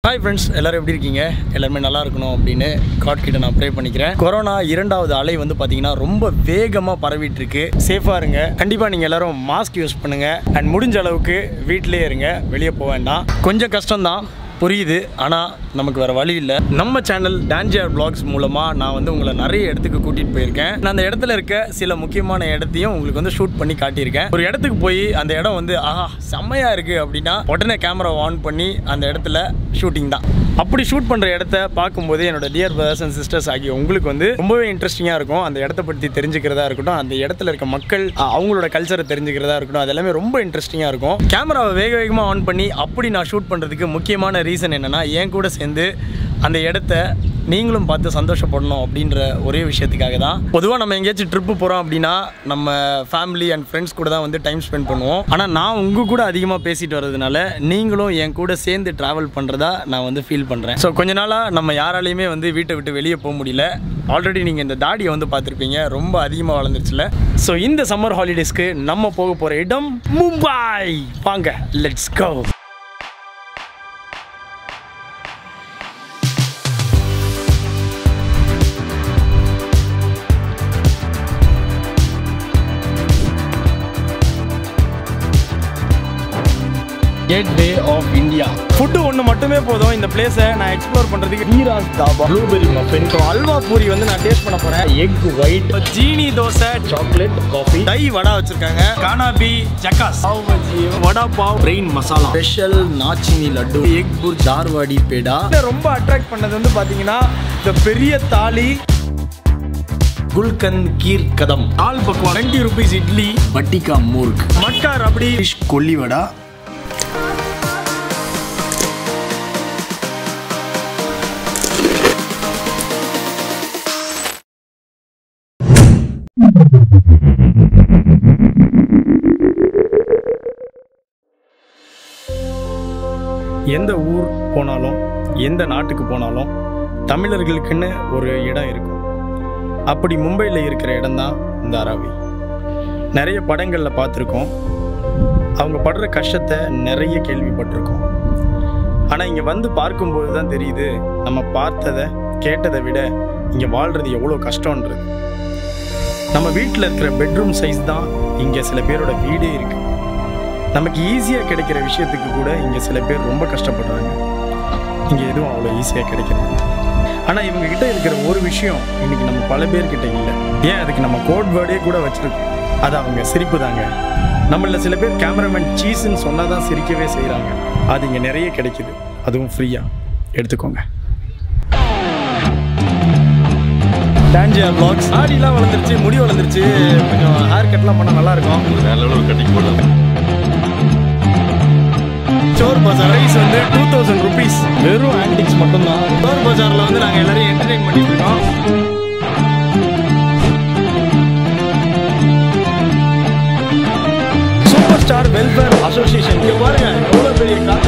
hi friends எல்லாரும் எப்படி இருக்கீங்க எல்லாருமே நல்லா இருக்கணும் அப்படின்னு காட் கிட்ட நான் ப்ரே பண்ணிக்கிறேன் கொரோனா இரண்டாவது அலை வந்து பார்த்தீங்கன்னா ரொம்ப வேகமாக பரவிட்டு இருக்கு சேஃபாக இருங்க கண்டிப்பாக நீங்கள் எல்லாரும் மாஸ்க் யூஸ் பண்ணுங்க அண்ட் முடிஞ்ச அளவுக்கு வீட்டிலே இருங்க வெளியே போக வேண்டாம் கொஞ்சம் கஷ்டம்தான் புரியுது ஆனால் நமக்கு வேறு வழி இல்லை நம்ம சேனல் டான்ஜியர் பிளாக்ஸ் மூலமாக நான் வந்து உங்களை நிறைய இடத்துக்கு கூட்டிகிட்டு போயிருக்கேன் நான் அந்த இடத்துல இருக்க சில முக்கியமான இடத்தையும் உங்களுக்கு வந்து ஷூட் பண்ணி காட்டியிருக்கேன் ஒரு இடத்துக்கு போய் அந்த இடம் வந்து ஆஹா செம்மையாக இருக்குது அப்படின்னா உடனே கேமரா ஆன் பண்ணி அந்த இடத்துல ஷூட்டிங் தான் அப்படி ஷூட் பண்ணுற இடத்த பார்க்கும்போது என்னோட டியர் பிரதர்ஸ் அண்ட் சிஸ்டர்ஸ் ஆகிய உங்களுக்கு வந்து ரொம்பவே இன்ட்ரெஸ்டிங்காக இருக்கும் அந்த இடத்த பற்றி தெரிஞ்சுக்கிறதா இருக்கட்டும் அந்த இடத்துல இருக்க மக்கள் அஹ், அவங்களோட கல்ச்சரை தெரிஞ்சுக்கிறதா இருக்கட்டும் அது எல்லாமே ரொம்ப இன்ட்ரெஸ்டிங்காக இருக்கும் கேமராவை வேக வேகமாக ஆன் பண்ணி அப்படி நான் ஷூட் பண்ணுறதுக்கு முக்கியமான ரீசன் என்னென்னா என் கூட சேர்ந்து அந்த இடத்த நீங்களும் பார்த்து சந்தோஷப்படணும் அப்படின்ற ஒரே விஷயத்துக்காக தான் பொதுவாக நம்ம எங்கேயாச்சும் ட்ரிப்பு போகிறோம் அப்படின்னா நம்ம ஃபேமிலி அண்ட் ஃப்ரெண்ட்ஸ் கூட தான் வந்து டைம் ஸ்பெண்ட் பண்ணுவோம் ஆனால் நான் உங்கள் கூட அதிகமாக பேசிட்டு வர்றதுனால நீங்களும் என் கூட சேர்ந்து ட்ராவல் பண்ணுறதா நான் வந்து ஃபீல் பண்ணுறேன் ஸோ கொஞ்ச நாளாக நம்ம யாராலையுமே வந்து வீட்டை விட்டு வெளியே போக முடியல ஆல்ரெடி நீங்கள் இந்த தாடியை வந்து பார்த்துருப்பீங்க ரொம்ப அதிகமாக வளர்ந்துருச்சுல ஸோ இந்த சம்மர் ஹாலிடேஸ்க்கு நம்ம போக போகிற இடம் மும்பை வாங்க let's go gateway of India food ஒன்று மட்டுமே போதும் இந்த பிளேஸை நான் எக்ஸ்ப்ளோர் பண்ணுறதுக்கு ஹீராஸ் தாபா ப்ளூபெரி மஃபின் அல்வா பூரி வந்து நான் டேஸ்ட் பண்ண போகிறேன் எக் ஒயிட் ஜீனி தோசை சாக்லேட் காஃபி தை வடா வச்சிருக்காங்க கானாபி ஜக்காஸ் pav bhaji vada pav brain masala special nachni laddu egg பூர் ஜார்வாடி பேடா ரொம்ப அட்ராக்ட் பண்ணது வந்து பார்த்தீங்கன்னா இந்த பெரிய தாலி குல்கந்த் கீர் கதம் ஆல் பக்வா டுவெண்ட்டி ருபீஸ் இட்லி பட்டிகா மூர்க் மட்கா ரபடி ஃபிஷ் கொல்லி வடா எந்த ஊர் போனாலும் எந்த நாட்டுக்கு போனாலும் தமிழர்களுக்குன்னு ஒரு இடம் இருக்கும் அப்படி மும்பையில் இருக்கிற இடம்தான் இந்த அராவி நிறைய படங்களில் பார்த்துருக்கோம் அவங்க படுற கஷ்டத்தை நிறைய கேள்விப்பட்டிருக்கோம் ஆனால் இங்கே வந்து பார்க்கும்போது தான் தெரியுது நம்ம பார்த்ததை கேட்டதை விட இங்கே வாழ்கிறது எவ்வளோ கஷ்டன்றது நம்ம வீட்டில் இருக்கிற பெட்ரூம் சைஸ் தான் இங்கே சில பேரோட வீடே இருக்குது நமக்கு ஈஸியாக கிடைக்கிற விஷயத்துக்கு கூட இங்கே சில பேர் ரொம்ப கஷ்டப்படுறாங்க இங்கே எதுவும் அவ்வளோ ஈஸியாக கிடைக்கிறது ஆனால் இவங்க கிட்ட இருக்கிற ஒரு விஷயம் இன்னைக்கு நம்ம பல பேர்கிட்ட இல்லை ஏன் அதுக்கு நம்ம கோட் வேர்டே கூட வச்சிருக்கோம் அது அவங்க சிரிப்பு தாங்க நம்மள சில பேர் கேமராமேன் சீஸ்ன்னு சொன்னால் தான் சிரிக்கவே செய்கிறாங்க அது இங்கே நிறைய கிடைக்குது அதுவும் ஃப்ரீயாக எடுத்துக்கோங்க டான்ஜியா பிளாக்ஸ் ஆடிலாம் வளர்ந்துருச்சு முடி வளர்ந்துருச்சு கொஞ்சம் ஹேர் கட்லாம் பண்ணால் நல்லா இருக்கும் வேற லெவலில் கட்டிங் போடலாம் சோர் பஜார் ரைஸ் வந்து டூ தௌசண்ட் ருபீஸ் வெறும் ஆன்டிக்ஸ் மட்டும்தான் சோர் பஜாரில் வந்து நாங்கள் எல்லாரையும் என்டர்டைன் பண்ணிட்டு இருக்கோம் சூப்பர் ஸ்டார் வெல்ஃபேர் அசோசியேஷன் இங்கே பாருங்க எவ்வளோ பெரிய காத்து